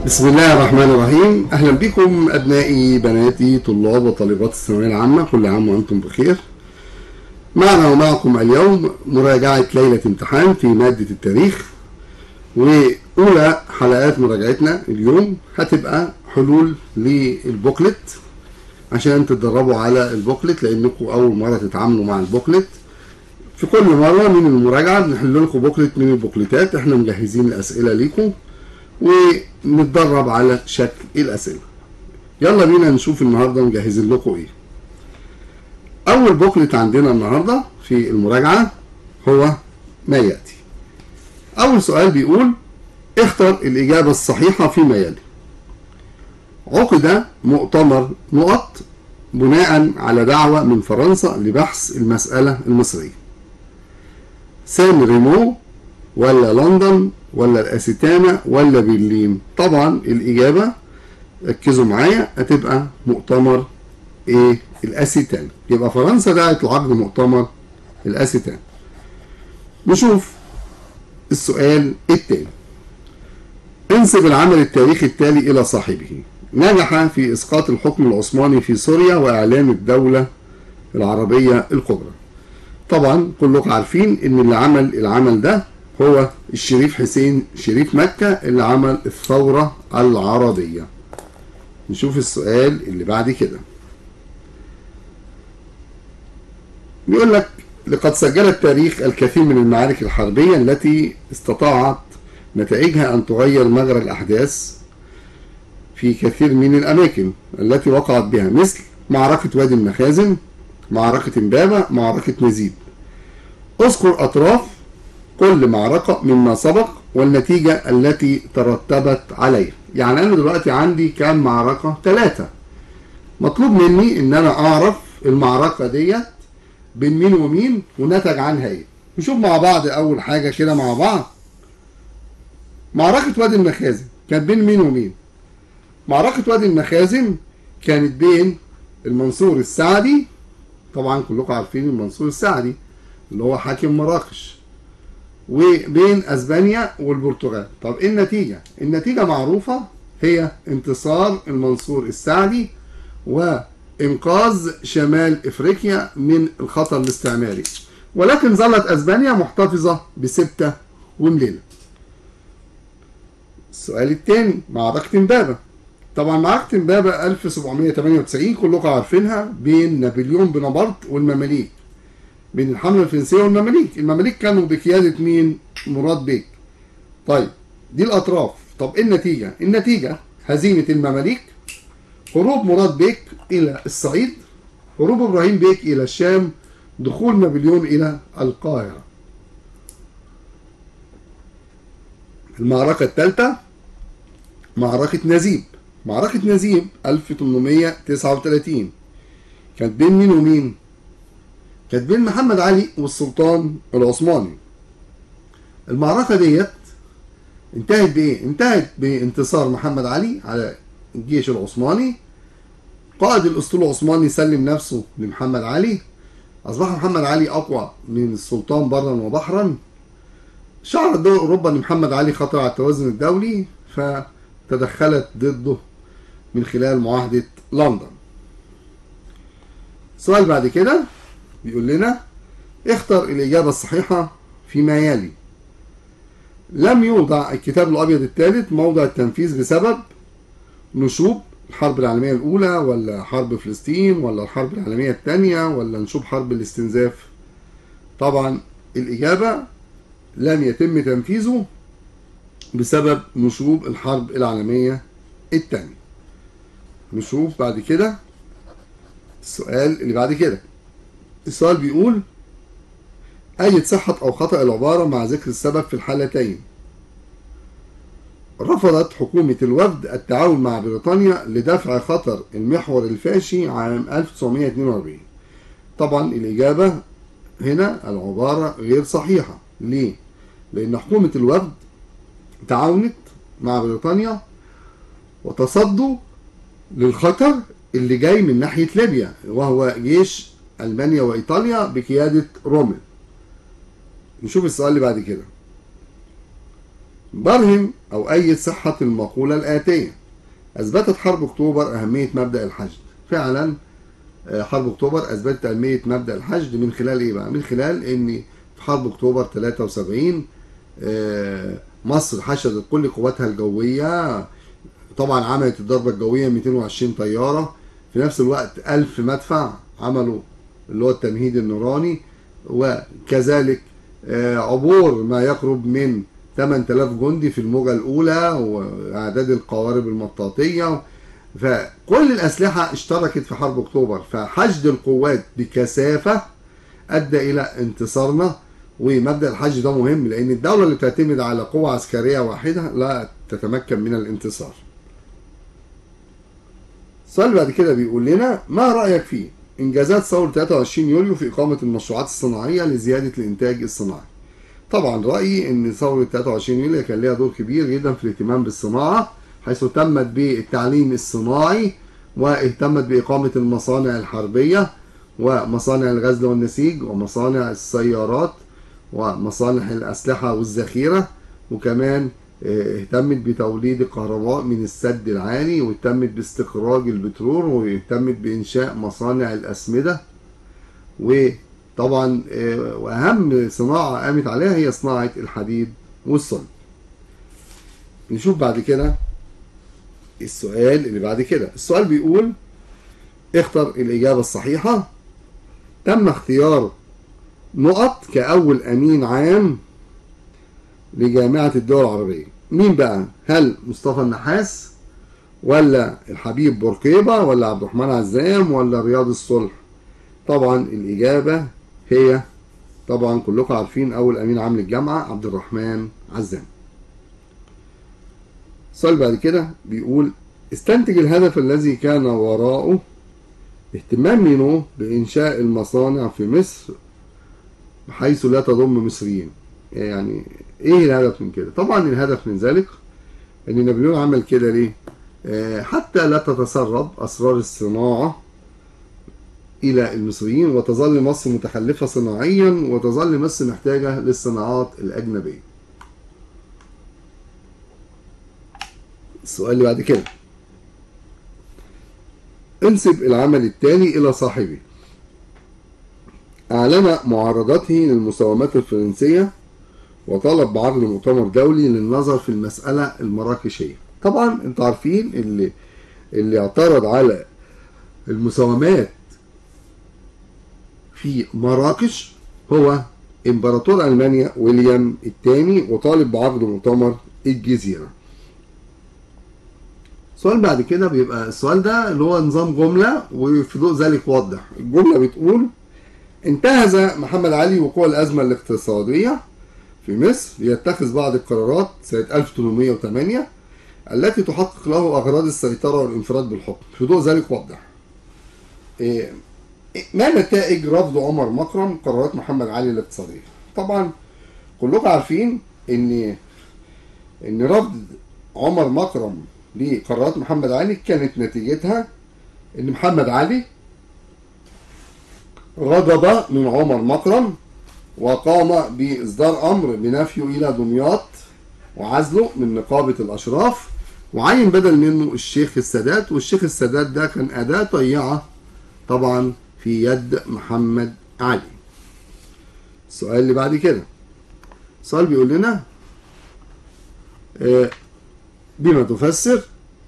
بسم الله الرحمن الرحيم اهلا بكم ابنائي بناتي طلاب وطالبات الثانويه العامه كل عام وانتم بخير معنا ومعكم اليوم مراجعه ليله امتحان في ماده التاريخ واولى حلقات مراجعتنا اليوم هتبقى حلول للبوكلت عشان تتدربوا على البوكلت لانكم اول مره تتعاملوا مع البوكلت في كل مره من المراجعه بنحل لكم بوكلت من البوكلتات احنا مجهزين الاسئله ليكم ونتدرب على شكل الاسئله يلا بينا نشوف النهارده مجهزين لكم ايه اول بوكلت عندنا النهارده في المراجعه هو ما ياتي اول سؤال بيقول اختر الاجابه الصحيحه فيما يلي عقد مؤتمر نقط بناء على دعوة من فرنسا لبحث المسألة المصرية سان ريمو ولا لندن ولا الأستانا ولا برلين طبعا الإجابة ركزوا معايا هتبقى مؤتمر ايه الأستانا يبقى فرنسا دعت لعقد مؤتمر الأستانا نشوف السؤال التاني انسب العمل التاريخي التالي إلى صاحبه نجح في إسقاط الحكم العثماني في سوريا وإعلان الدولة العربية الكبرى طبعا كلكم عارفين ان اللي عمل العمل ده هو الشريف حسين شريف مكة اللي عمل الثورة العربية نشوف السؤال اللي بعد كده بيقول لك لقد سجل التاريخ الكثير من المعارك الحربية التي استطاعت نتائجها أن تغير مجرى الأحداث في كثير من الأماكن التي وقعت بها مثل معركة وادي المخازن معركة امبابة معركة نزيد اذكر أطراف كل معركة مما سبق والنتيجة التي ترتبت عليها يعني أنا دلوقتي عندي كام معركة ثلاثة مطلوب مني إن أنا أعرف المعركة ديت بين مين ومين ونتج عنها إيه نشوف مع بعض أول حاجة كده مع بعض معركة وادي المخازن كانت بين مين ومين معركة وادي المخازن كانت بين المنصور السعدي طبعا كلكم عارفين المنصور السعدي اللي هو حاكم مراكش وبين اسبانيا والبرتغال طب ايه النتيجة النتيجة معروفة هي انتصار المنصور السعدي وانقاذ شمال افريقيا من الخطر الاستعماري ولكن ظلت اسبانيا محتفظة بسبتة ومليلة السؤال الثاني معركة امبابة طبعا معركة امبابة 1798 كلكم عارفينها بين نابليون بونابرت والمماليك بين الحملة الفرنسية والمماليك المماليك كانوا بقيادة مين مراد بيك طيب دي الأطراف طب ايه النتيجة النتيجة هزيمة المماليك هروب مراد بيك إلى الصعيد هروب إبراهيم بيك إلى الشام دخول نابليون إلى القاهرة المعركة الثالثة معركة نزيب معركة نزيب 1839 كانت بين مين ومين؟ كانت بين محمد علي والسلطان العثماني المعركة ديت انتهت بإيه؟ انتهت بانتصار محمد علي على الجيش العثماني قائد الأسطول العثماني سلم نفسه لمحمد علي أصبح محمد علي أقوى من السلطان برا وبحرا شعرت دول أوروبا أن محمد علي خطر على التوازن الدولي فتدخلت ضده من خلال معاهدة لندن السؤال بعد كده بيقول لنا اختر الإجابة الصحيحة فيما يلي لم يوضع الكتاب الأبيض الثالث موضع التنفيذ بسبب نشوب الحرب العالمية الأولى ولا حرب فلسطين ولا الحرب العالمية الثانية ولا نشوب حرب الاستنزاف طبعا الإجابة لم يتم تنفيذه بسبب نشوب الحرب العالمية الثانية نشوف بعد كده السؤال اللي بعد كده السؤال بيقول أيد صحة أو خطأ العبارة مع ذكر السبب في الحالتين رفضت حكومة الوفد التعاون مع بريطانيا لدفع خطر المحور الفاشي عام 1942 طبعا الإجابة هنا العبارة غير صحيحة ليه؟ لأن حكومة الوفد تعاونت مع بريطانيا وتصدوا للخطر اللي جاي من ناحية ليبيا وهو جيش ألمانيا وإيطاليا بقيادة رومل نشوف السؤال اللي بعد كده برهم أو أيد صحة المقولة الآتية أثبتت حرب أكتوبر أهمية مبدأ الحشد فعلا آه، حرب أكتوبر أثبتت أهمية مبدأ الحشد من خلال إيه بقى؟ من خلال إن في حرب أكتوبر 73 آه، مصر حشدت كل قواتها الجوية طبعا عملت الضربة الجوية 220 طيارة في نفس الوقت 1000 مدفع عملوا اللي هو التمهيد النوراني وكذلك آه، عبور ما يقرب من 8000 جندي في الموجة الأولى وأعداد القوارب المطاطية فكل الأسلحة اشتركت في حرب أكتوبر فحشد القوات بكثافة أدى إلى انتصارنا ومبدأ الحشد ده مهم لأن الدولة اللي تعتمد على قوة عسكرية واحدة لا تتمكن من الانتصار السؤال بعد كده بيقول لنا ما رأيك في إنجازات ثورة 23 يوليو في إقامة المشروعات الصناعية لزيادة الإنتاج الصناعي طبعا رأيي إن ثورة 23 يوليو كان لها دور كبير جدا في الاهتمام بالصناعة حيث اهتمت بالتعليم الصناعي واهتمت بإقامة المصانع الحربية ومصانع الغزل والنسيج ومصانع السيارات ومصانع الأسلحة والذخيرة وكمان اه، اهتمت بتوليد الكهرباء من السد العالي واهتمت باستخراج البترول واهتمت بإنشاء مصانع الأسمدة وطبعا اه، وأهم صناعة قامت عليها هي صناعة الحديد والصلب نشوف بعد كده السؤال اللي بعد كده السؤال بيقول اختر الإجابة الصحيحة تم اختيار نقط كأول أمين عام لجامعة الدول العربية مين بقى هل مصطفى النحاس ولا الحبيب بورقيبة ولا عبد الرحمن عزام ولا رياض الصلح طبعا الإجابة هي طبعا كلكم عارفين أول أمين عام للجامعة عبد الرحمن عزام السؤال بعد كده بيقول استنتج الهدف الذي كان وراءه اهتمام مينو بإنشاء المصانع في مصر بحيث لا تضم مصريين يعني ايه الهدف من كده طبعا الهدف من ذلك ان نابليون عمل كده ليه آه، حتى لا تتسرب اسرار الصناعه الى المصريين وتظل مصر متخلفه صناعيا وتظل مصر محتاجه للصناعات الاجنبيه السؤال اللي بعد كده انسب العمل التالي الى صاحبه اعلن معارضته للمساومات الفرنسيه وطلب بعرض مؤتمر دولي للنظر في المسألة المراكشية طبعا انتوا عارفين اللي اللي اعترض على المساومات في مراكش هو امبراطور المانيا ويليام الثاني وطالب بعرض مؤتمر الجزيرة السؤال بعد كده بيبقى السؤال ده اللي هو نظام جملة وفي ضوء ذلك وضح الجملة بتقول انتهز محمد علي وقوع الأزمة الاقتصادية في مصر ليتخذ بعض القرارات سنة 1808 التي تحقق له أغراض السيطرة والانفراد بالحكم في ضوء ذلك وضح إيه ما نتائج رفض عمر مكرم قرارات محمد علي الاقتصادية طبعا كلكم عارفين ان ان رفض عمر مكرم لقرارات محمد علي كانت نتيجتها ان محمد علي غضب من عمر مكرم وقام بإصدار أمر بنفيه إلى دمياط وعزله من نقابة الأشراف وعين بدل منه الشيخ السادات والشيخ السادات ده كان أداة طيعة طبعا في يد محمد علي السؤال اللي بعد كده السؤال بيقول لنا آه، بما تفسر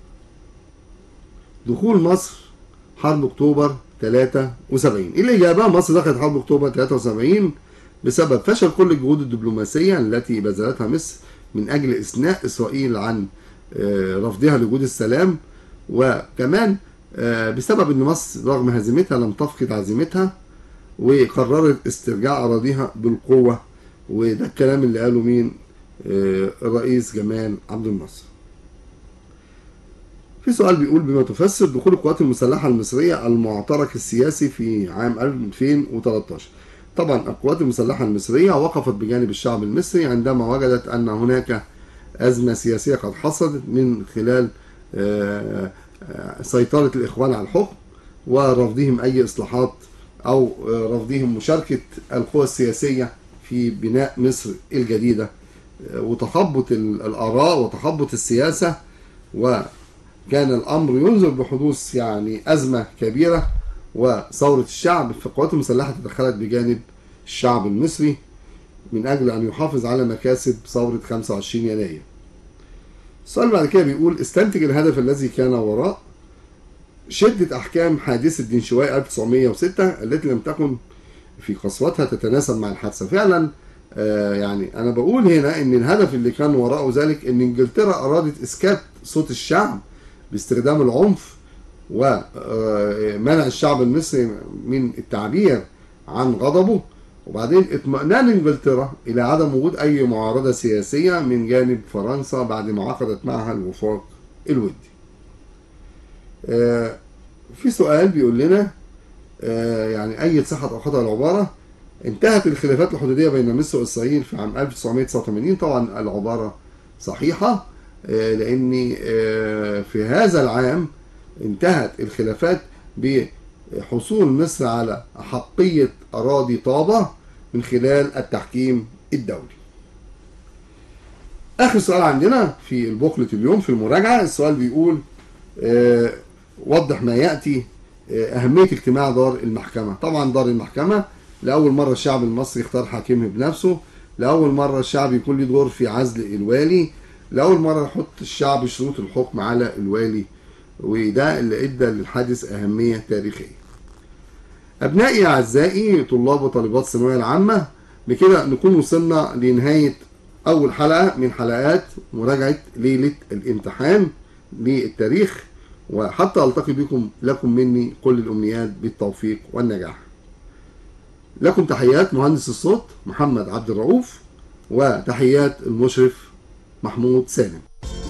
دخول مصر حرب اكتوبر 73 الإجابة مصر دخلت حرب اكتوبر 73 بسبب فشل كل الجهود الدبلوماسية التي بذلتها مصر من أجل إثناء إسرائيل عن آه، رفضها لوجود السلام وكمان آه، بسبب أن مصر رغم هزيمتها لم تفقد عزيمتها وقررت استرجاع أراضيها بالقوة وده الكلام اللي قاله مين آه، الرئيس جمال عبد الناصر في سؤال بيقول بما تفسر دخول القوات المسلحة المصرية المعترك السياسي في عام 2013 طبعا القوات المسلحة المصرية وقفت بجانب الشعب المصري عندما وجدت أن هناك أزمة سياسية قد حصلت من خلال آه، آه، سيطرة الإخوان على الحكم ورفضهم أي إصلاحات أو آه، رفضهم مشاركة القوى السياسية في بناء مصر الجديدة وتخبط الآراء وتخبط السياسة وكان الأمر ينذر بحدوث يعني أزمة كبيرة وثورة الشعب فالقوات المسلحة تدخلت بجانب الشعب المصري من أجل أن يحافظ على مكاسب ثورة 25 يناير السؤال بعد كده بيقول استنتج الهدف الذي كان وراء شدة أحكام حادثة دينشواي 1906 التي لم تكن في قسوتها تتناسب مع الحادثة فعلا آه يعني أنا بقول هنا إن الهدف اللي كان وراءه ذلك إن إنجلترا أرادت إسكات صوت الشعب باستخدام العنف ومنع الشعب المصري من التعبير عن غضبه وبعدين اطمئنان انجلترا الى عدم وجود اي معارضه سياسيه من جانب فرنسا بعد ما عقدت معها الوفاق الودي. آه في سؤال بيقول لنا آه يعني اي صحه او خطا العباره انتهت الخلافات الحدوديه بين مصر واسرائيل في عام 1989 طبعا العباره صحيحه آه لان في هذا العام انتهت الخلافات بحصول مصر على أحقية أراضي طابة من خلال التحكيم الدولي آخر سؤال عندنا في البوكلت اليوم في المراجعة السؤال بيقول آه وضح ما يأتي آه أهمية اجتماع دار المحكمة طبعا دار المحكمة لأول مرة الشعب المصري يختار حاكمه بنفسه لأول مرة الشعب يكون له دور في عزل الوالي لأول مرة يحط الشعب شروط الحكم على الوالي وده اللي ادى للحادث اهميه تاريخيه. ابنائي اعزائي طلاب وطالبات الثانويه العامه بكده نكون وصلنا لنهايه اول حلقه من حلقات مراجعه ليله الامتحان للتاريخ وحتى التقي بكم لكم مني كل الامنيات بالتوفيق والنجاح. لكم تحيات مهندس الصوت محمد عبد الرؤوف وتحيات المشرف محمود سالم.